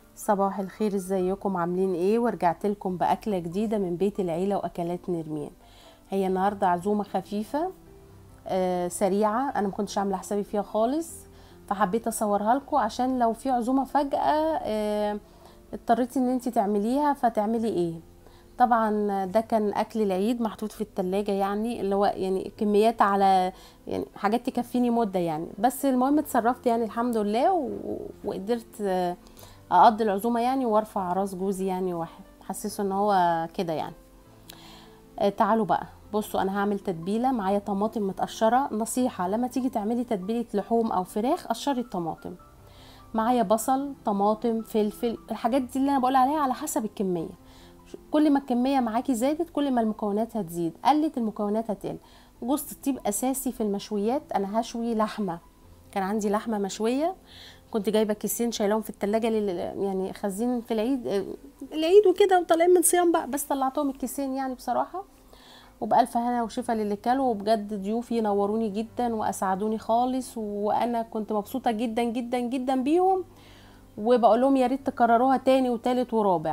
صباح الخير ازيكم عاملين ايه ورجعت لكم باكله جديده من بيت العيله واكلات نرمين هي النهارده عزومه خفيفه آه سريعه انا ما كنتش عامله حسابي فيها خالص فحبيت اصورها لكم عشان لو في عزومه فجاه آه اضطريتي ان انت تعمليها فتعملي ايه طبعا ده كان اكل العيد محطوط في التلاجة يعني اللي هو يعني كميات على يعني حاجات تكفيني مده يعني بس المهم اتصرفت يعني الحمد لله و... وقدرت آه اقضي العزومه يعني وارفع راس جوزي يعني واحسسه ان هو كده يعني آه تعالوا بقى بصوا انا هعمل تتبيله معايا طماطم متقشره نصيحه لما تيجي تعملي تتبيله لحوم او فراخ قشري الطماطم معايا بصل طماطم فلفل الحاجات دي اللي انا بقول عليها على حسب الكميه كل ما الكميه معاكي زادت كل ما المكونات هتزيد قلت المكونات هتقل جوز الطيب اساسي في المشويات انا هشوي لحمه كان عندي لحمه مشويه كنت جايبه كيسين شايلاهم في التلاجة لل... يعني خازين في العيد العيد وكده وطالعين من صيام بقى بس طلعتهم الكيسين يعني بصراحه وبألف هنا وشفا للي كلوا وبجد ضيوفي نوروني جدا واسعدوني خالص وانا كنت مبسوطه جدا جدا جدا بيهم وبقول لهم يا ريت تكرروها تاني وتالت ورابع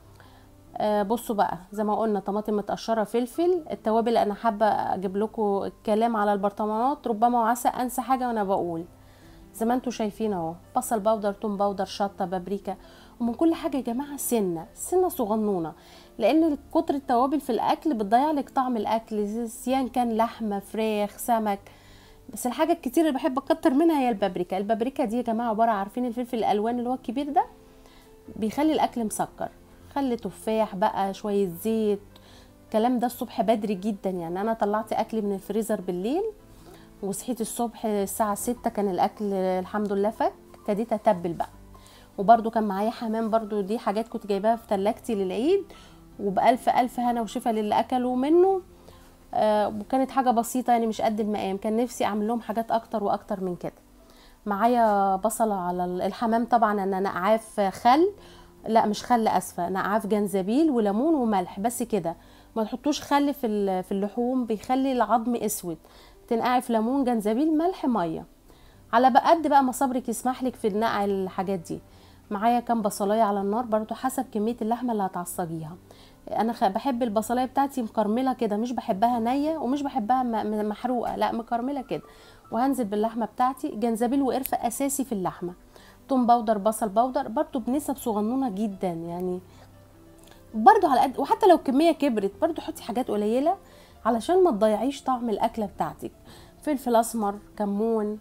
آه بصوا بقى زي ما قلنا طماطم متقشره فلفل التوابل انا حابه اجيب لكم الكلام على البرطمانات ربما وعسى انسى حاجه وانا بقول زي ما انتم شايفين اهو بصل باودر توم باودر شطه بابريكا ومن كل حاجه يا جماعه سنه سنه صغنونه لان كتر التوابل في الاكل بتضيع لك طعم الاكل سيان كان لحمه فراخ سمك بس الحاجه الكتير اللي بحب اكتر منها هي البابريكا البابريكا دي يا جماعه عباره عارفين الفلفل الالوان اللي هو الكبير ده بيخلي الاكل مسكر خلي تفاح بقى شويه زيت الكلام ده الصبح بدري جدا يعني انا طلعت اكلي من الفريزر بالليل وصحيت الصبح الساعة ستة كان الأكل الحمد لله فك ابتديت أتبل بقى وبرده كان معايا حمام برده دي حاجات كنت جايباها في تلاجتي للعيد وبألف ألف هنا وشفا للي أكلوا منه آه وكانت حاجة بسيطة يعني مش قد المقام كان نفسي أعمل لهم حاجات أكتر وأكتر من كده معايا بصلة على الحمام طبعا أنا نقعاف خل لا مش خل أسفة نقعاف جنزبيل وليمون وملح بس كده ما تحطوش خل في في اللحوم بيخلي العظم اسود تنقعي في ليمون جنزبيل ملح ميه على بقى قد بقى ما صبرك يسمح لك في نقع الحاجات دي معايا كام بصلايه على النار برضو حسب كميه اللحمه اللي هتعصجيها انا بحب البصلايه بتاعتي مكرمله كده مش بحبها نيه ومش بحبها محروقه لا مكرمله كده وهنزل باللحمه بتاعتي جنزبيل وقرفه اساسي في اللحمه توم باودر بصل باودر برضو بنسب صغنونه جدا يعني برضو على قد وحتى لو الكميه كبرت برضو حطي حاجات قليله علشان ما تضيعيش طعم الاكله بتاعتك فلفل اسمر كمون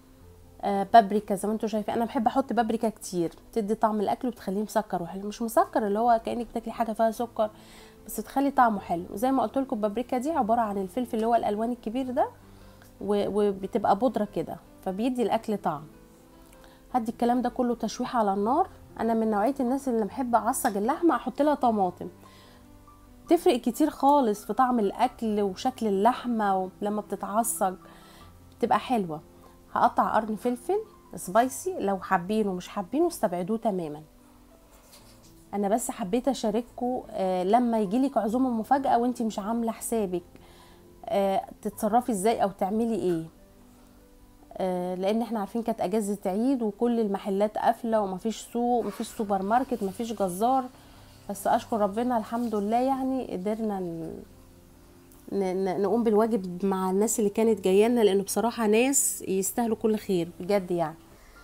آه بابريكا زي ما انتم شايفين انا بحب احط بابريكا كتير تدي طعم الاكل وبتخليه مسكر وحلو مش مسكر اللي هو كانك بتاكلي حاجه فيها سكر بس تخلي طعمه حلو زي ما قلت لكم البابريكا دي عباره عن الفلفل اللي هو الالوان الكبير ده وبتبقى بودره كده فبيدي الاكل طعم هدي الكلام ده كله تشويح على النار انا من نوعيه الناس اللي بحب اعصج اللحمه احط لها طماطم تفرق كتير خالص في طعم الاكل وشكل اللحمه لما بتتعصج بتبقى حلوه هقطع قرن فلفل سبايسي لو حابينه مش حابينه استبعدوه تماما انا بس حبيت اشارككم آه لما يجيلك عزومه مفاجاه وانت مش عامله حسابك آه تتصرفي ازاي او تعملي ايه آه لان احنا عارفين كانت اجازه عيد وكل المحلات قافله ومفيش سوق مفيش سوبر ماركت مفيش جزار بس اشكر ربنا الحمد لله يعني قدرنا ن... ن... نقوم بالواجب مع الناس اللي كانت جايه لنا لانه بصراحه ناس يستاهلوا كل خير بجد يعني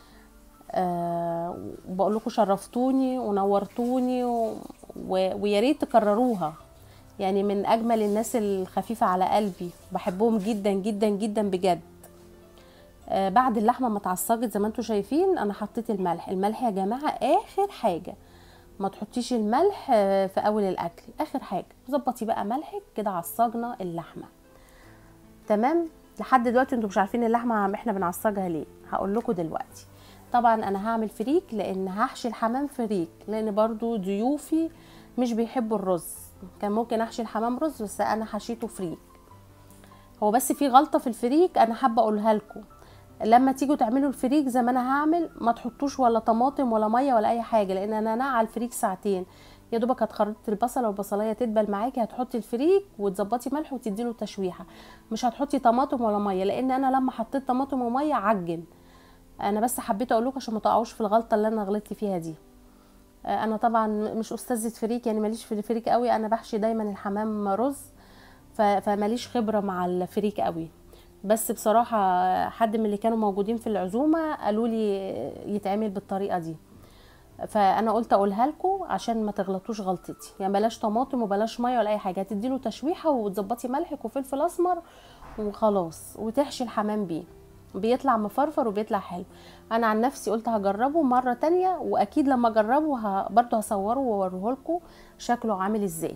أه وبقول لكم شرفتوني ونورتوني و... و... ويا ريت تكرروها يعني من اجمل الناس الخفيفه على قلبي بحبهم جدا جدا جدا بجد أه بعد اللحمه ما اتعصجت زي ما انتم شايفين انا حطيت الملح الملح يا جماعه اخر حاجه ما تحطيش الملح في اول الاكل اخر حاجه ظبطي بقى ملحك كده عصجنا اللحمه تمام لحد دلوقتي انتوا مش عارفين اللحمه احنا بنعصجها ليه هقول لكم دلوقتي طبعا انا هعمل فريك لان هحشي الحمام فريك لان برضو ضيوفي مش بيحبوا الرز كان ممكن احشي الحمام رز بس انا حشيته فريك هو بس في غلطه في الفريك انا حابه اقولها لكم لما تيجوا تعملوا الفريك زي ما انا هعمل ما تحطوش ولا طماطم ولا ميه ولا اي حاجه لان انا نقع الفريك ساعتين يا دوبك هتخرطي البصله والبصلايه تدبل معاكي هتحطي الفريك وتظبطي ملح وتدي له تشويحه مش هتحطي طماطم ولا ميه لان انا لما حطيت طماطم وميه عجن انا بس حبيت اقول لكم عشان ما تقعوش في الغلطه اللي انا غلطت فيها دي آه، انا طبعا مش استاذه فريك يعني ماليش في الفريك قوي انا بحشي دايما الحمام رز ف- فماليش خبره مع الفريك قوي بس بصراحه حد من اللي كانوا موجودين في العزومه قالوا لي يتعمل بالطريقه دي فانا قلت اقولها لكم عشان ما تغلطوش غلطتي يعني بلاش طماطم وبلاش ميه ولا اي حاجه هتديله تشويحه وتظبطي ملحك وفلفل اسمر وخلاص وتحشي الحمام بيه بيطلع مفرفر وبيطلع حلو انا عن نفسي قلت هجربه مره تانية واكيد لما اجربه ه... برضه هصوره واوريه لكم شكله عامل ازاي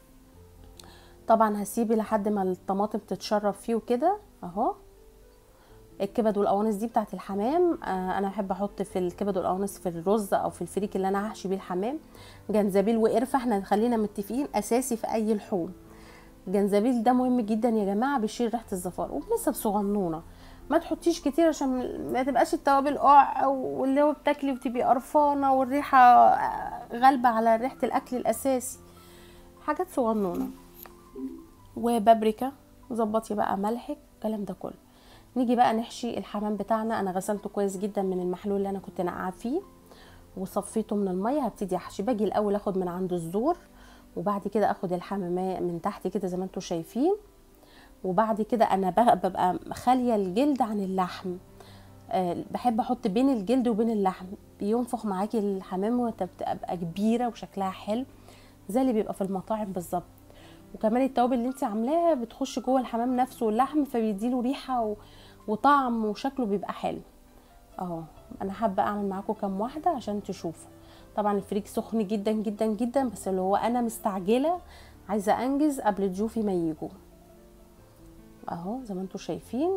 طبعا هسيبه لحد ما الطماطم تتشرب فيه وكده اهو الكبد والقوانص دي بتاعت الحمام آه انا بحب احط في الكبد والقوانص في الرز او في الفريك اللي انا هحشي بيه الحمام جنزبيل وقرفه احنا خلينا متفقين اساسي في اي لحوم الجنزبيل ده مهم جدا يا جماعه بيشيل ريحه الزفار وبنسب صغنونه ما تحطيش كتير عشان ما تبقاش التوابل قع واللي هو بتاكلي وتبقي قرفانه والريحه غالبه على ريحه الاكل الاساسي حاجات صغنونه وبابريكا ظبطي بقى ملحك الكلام ده كله نيجي بقى نحشي الحمام بتاعنا انا غسلته كويس جدا من المحلول اللي انا كنت نقعه فيه وصفيته من الميه هبتدي احشي باجي الاول اخد من عند الزور وبعد كده اخد الحمامه من تحت كده زي ما انتم شايفين وبعد كده انا ببقى خاليه الجلد عن اللحم أه بحب احط بين الجلد وبين اللحم بينفخ معاكي الحمام وتبقى كبيره وشكلها حلو زي اللي بيبقى في المطاعم بالظبط وكمان التوابل اللي انت عاملاها بتخش جوه الحمام نفسه واللحم فبيديله ريحه و... وطعم وشكله بيبقى حلو اهو انا حابه اعمل معاكم كام واحده عشان تشوفوا طبعا الفريك سخن جدا جدا جدا بس اللي هو انا مستعجله عايزه انجز قبل ضيوفي ما يجوا اهو زي ما انتم شايفين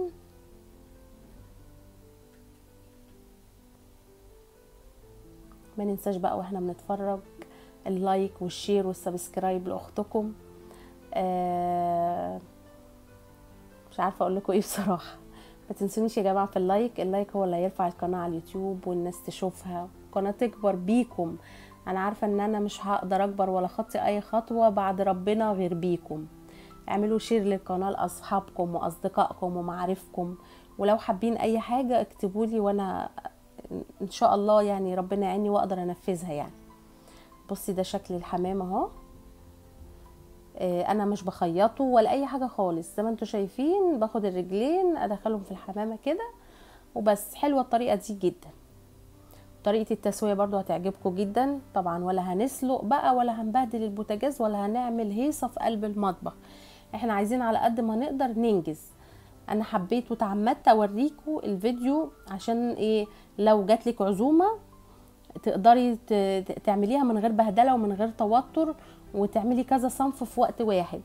ما ننساش بقى واحنا بنتفرج اللايك والشير والسبسكرايب لاختكم آه مش عارفه اقول لكم ايه بصراحه ما تنسونيش يا جماعه في اللايك اللايك هو اللي هيرفع القناه على اليوتيوب والناس تشوفها القناه تكبر بيكم انا عارفه ان انا مش هقدر اكبر ولا خطي اي خطوه بعد ربنا غير بيكم اعملوا شير للقناه لاصحابكم واصدقائكم ومعارفكم ولو حابين اي حاجه اكتبوا لي وانا ان شاء الله يعني ربنا يعيني واقدر انفذها يعني بصي ده شكل الحمام اهو انا مش بخيطه ولا اي حاجه خالص زي ما انتم شايفين باخد الرجلين ادخلهم في الحمامه كده وبس حلوه الطريقه دي جدا طريقه التسويه برضو هتعجبكم جدا طبعا ولا هنسلق بقى ولا هنبهدل البوتاجاز ولا هنعمل هيصه في قلب المطبخ احنا عايزين على قد ما نقدر ننجز انا حبيت وتعمدت اوريكم الفيديو عشان ايه لو جاتلك عزومه تقدري تعمليها من غير بهدله ومن غير توتر وتعملي كذا صنف في وقت واحد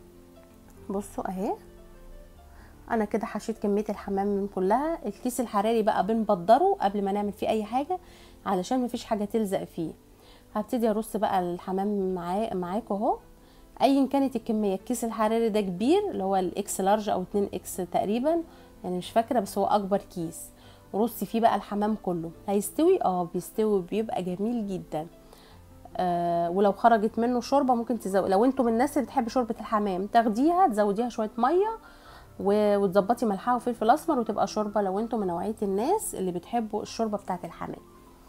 بصوا اهي انا كده حشيت كميه الحمام من كلها الكيس الحراري بقى بنبدره قبل ما نعمل فيه اي حاجه علشان مفيش حاجه تلزق فيه هبتدي ارص بقى الحمام معاه معاكم اهو ايا كانت الكميه الكيس الحراري ده كبير اللي هو الاكس لارج او 2 اكس تقريبا يعني مش فاكره بس هو اكبر كيس ورصي فيه بقى الحمام كله هيستوي اه بيستوي بيبقى جميل جدا آه ولو خرجت منه شوربه ممكن تزود لو انتم من الناس اللي بتحب شوربه الحمام تاخديها تزوديها شويه ميه وتظبطي ملحها وفلفل اسمر وتبقى شوربه لو انتم من نوعيه الناس اللي بتحبوا الشوربه بتاعه الحمام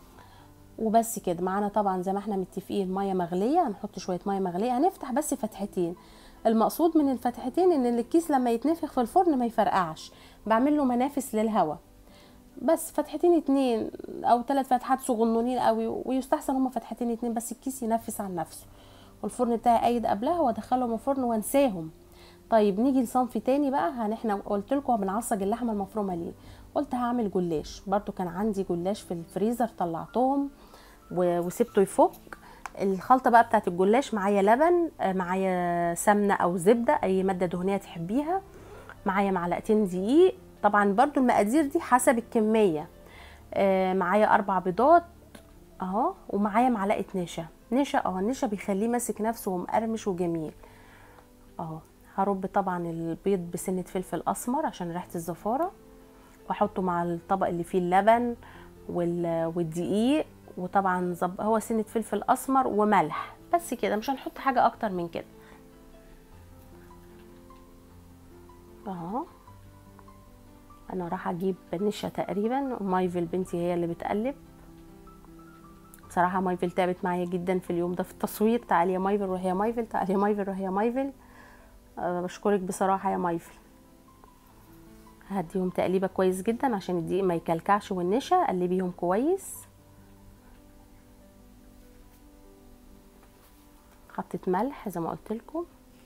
وبس كده معانا طبعا زي ما احنا متفقين ميه مغليه هنحط شويه ميه مغليه هنفتح بس فتحتين المقصود من الفتحتين ان الكيس لما يتنفخ في الفرن ما يفرقعش بعمل له منافس للهواء بس فتحتين اتنين او ثلاث فتحات صغنونين قوي ويستحسن هما فتحتين اتنين بس الكيس ينفس عن نفسه والفرن بتاعي قايد قبلها وادخلهم الفرن وانساهم طيب نيجي لصنف تاني بقى هن احنا قلت لكم بنعصج اللحمه المفرومه ليه قلت هعمل جلاش برضو كان عندي جلاش في الفريزر طلعتهم وسبته يفك الخلطه بقى بتاعت الجلاش معايا لبن معايا سمنه او زبده اي ماده دهنيه تحبيها معايا معلقتين دقيق طبعا برضو المقادير دي حسب الكميه معايا اربع بيضات اهو ومعايا معلقه نشا نشا اه النشا بيخليه ماسك نفسه ومقرمش وجميل اهو هرب طبعا البيض بسنه فلفل اسمر عشان ريحه الزفاره واحطه مع الطبق اللي فيه اللبن والدقيق وطبعا زب... هو سنه فلفل اسمر وملح بس كده مش هنحط حاجه اكتر من كده اهو انا راح اجيب نشا تقريبا مايفل بنتي هي اللي بتقلب بصراحه مايفل تعبت معايا جدا في اليوم ده في التصوير تعالي يا مايفل روحي يا مايفل تعالي يا مايفل روحي يا مايفل أه بشكرك بصراحه يا مايفل هديهم تقليبه كويس جدا عشان الدقيق ما يكلكعش والنشا قلبيهم كويس حطيت ملح زي ما قلت لكم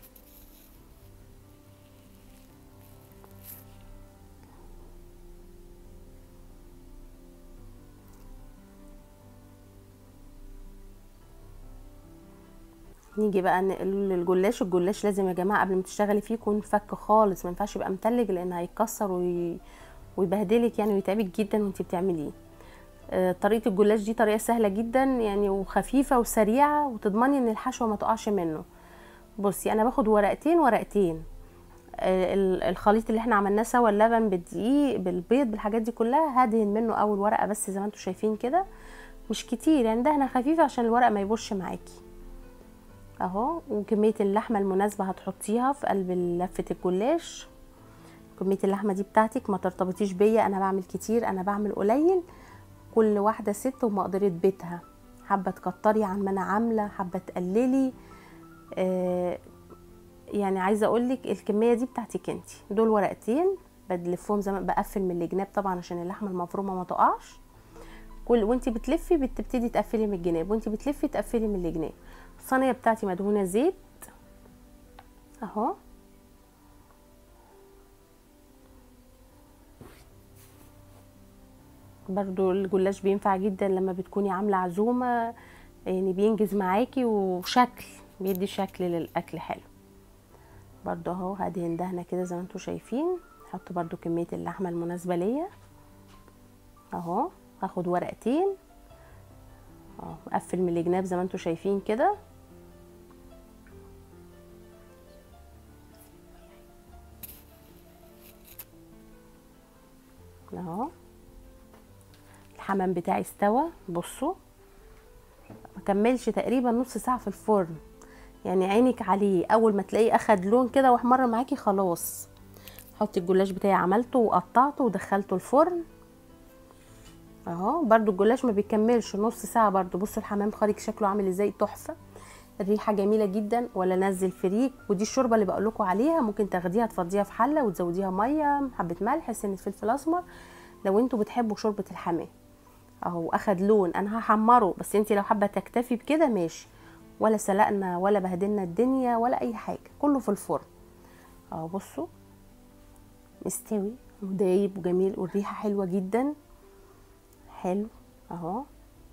نيجي بقى للجلاش الجلاش لازم يا جماعه قبل ما تشتغلي فيه يكون فك خالص ما ينفعش يبقى متلج لان هيتكسر وي... ويبهدلك يعني ويتعبك جدا وانت بتعمليه آه طريقه الجلاش دي طريقه سهله جدا يعني وخفيفه وسريعه وتضمني ان الحشوه ما تقعش منه بصي انا باخد ورقتين ورقتين آه الخليط اللي احنا عملناه سوا اللبن بالدقيق بالبيض بالحاجات دي كلها هدهن منه اول ورقه بس زي ما انتم شايفين كده مش كتير يعني دهنه خفيفه عشان الورق ما يبوش معاكي اهو وكميه اللحمه المناسبه هتحطيها في قلب لفه الجلاش كميه اللحمه دي بتاعتك ما ترتبطيش بيا انا بعمل كتير انا بعمل قليل كل واحده ست ومقدره بيتها حابه تكتري عن ما انا عامله حابه تقللي آه يعني عايزه اقولك الكميه دي بتاعتك انت دول ورقتين بلفهم زي ما بقفل من الجناب طبعا عشان اللحمه المفرومه ما تقعش كل وانت بتلفي بتبتدي تقفلي من الجناب وانت بتلفي تقفلي من الجناب الصينيه بتاعتي مدهونه زيت اهو برضو الجلاش بينفع جدا لما بتكوني عامله عزومه يعني بينجز معاكي وشكل بيدي شكل للاكل حلو برضو اهو هدهن دهنه كده زي ما انتم شايفين احط برضو كميه اللحمه المناسبه ليا اهو هاخد ورقتين اه اقفل من الجناب زي ما انتم شايفين كده اهو الحمام بتاعي استوى بصوا ما كملش تقريبا نص ساعه في الفرن يعني عينك عليه اول ما تلاقيه اخد لون كده واحمر معاكي خلاص حطي الجلاش بتاعي عملته وقطعته ودخلته الفرن اهو برضو الجلاش ما بيكملش نص ساعه برضو بصوا الحمام خارج شكله عامل ازاي تحفه الريحه جميله جدا ولا نزل فريك ودي الشوربه اللي بقول لكم عليها ممكن تاخديها تفضيها في حله وتزوديها ميه حبه ملح سنه فلفل اسمر لو انتوا بتحبوا شوربه الحمام اهو اخد لون انا هحمره بس انت لو حابه تكتفي بكده ماشي ولا سلقنا ولا بهدلنا الدنيا ولا اي حاجه كله في الفرن اهو بصوا مستوي ودايب وجميل والريحه حلوه جدا حلو اهو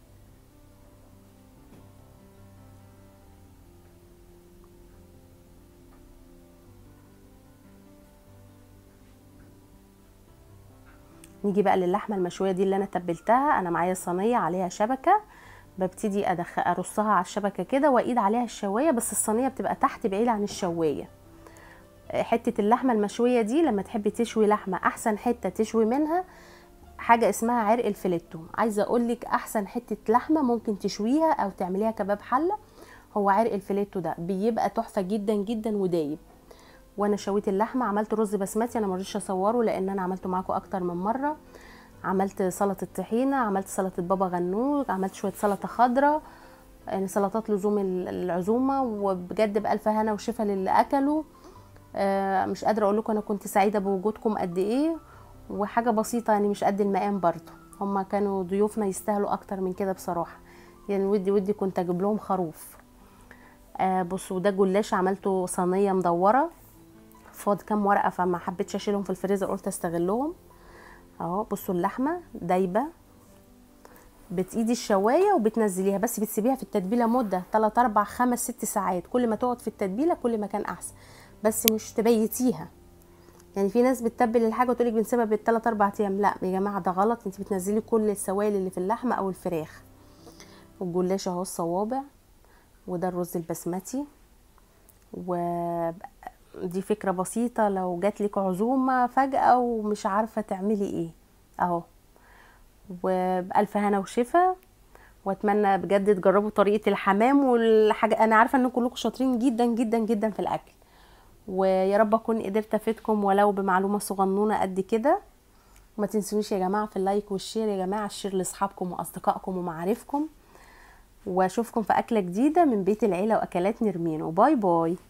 نيجي بقى للحمه المشويه دي اللي انا تبلتها انا معايا صينيه عليها شبكه ببتدي ادخل ارصها على الشبكه كده وايد عليها الشوايه بس الصينيه بتبقى تحت بعيده عن الشوايه حته اللحمه المشويه دي لما تحبي تشوي لحمه احسن حته تشوي منها حاجه اسمها عرق الفليتو عايزه اقولك احسن حته لحمه ممكن تشويها او تعمليها كباب حله هو عرق الفليتو ده بيبقى تحفه جدا جدا ودايب وانا شويت اللحمه عملت رز بسمتي انا مرضيش اصوره لان انا عملته معاكم اكتر من مره عملت سلطه طحينه عملت سلطه بابا غنوج عملت شويه سلطه خضراء يعني سلطات لزوم العزومه وبجد بالف هنا وشفا للي اكلوا آه مش قادره اقول لكم انا كنت سعيده بوجودكم قد ايه وحاجه بسيطه يعني مش قد المقام برضو هما كانوا ضيوفنا يستاهلوا اكتر من كده بصراحه يعني ودي ودي كنت اجيب لهم خروف آه بصوا ده جلاش عملته صينيه مدوره فاض كام ورقه فما حبيتش اشيلهم في الفريزر قلت استغلهم اهو بصوا اللحمه دايبه بتقيدي الشوايه وبتنزليها بس بتسيبيها في التتبيله مده 3 4 5 6 ساعات كل ما تقعد في التتبيله كل ما كان احسن بس مش تبيتيها يعني في ناس بتتبل الحاجه وتقولك بنسيبها بالثلاث اربع ايام لا يا جماعه ده غلط انت بتنزلي كل السوائل اللي في اللحمه او الفراخ والجلاش اهو الصوابع وده الرز البسمتي ودي فكره بسيطه لو جات لك عزومه فجاه ومش عارفه تعملي ايه اهو وبالف هنا وشفا واتمنى بجد تجربوا طريقه الحمام والحاجه انا عارفه ان كلكم شاطرين جدا جدا جدا في الاكل ويا رب اكون قدرت افيدكم ولو بمعلومه صغنونه قد كده وما تنسونيش يا جماعه في اللايك والشير يا جماعه الشير لاصحابكم واصدقائكم ومعارفكم واشوفكم في اكله جديده من بيت العيله واكلات نرمين وباي باي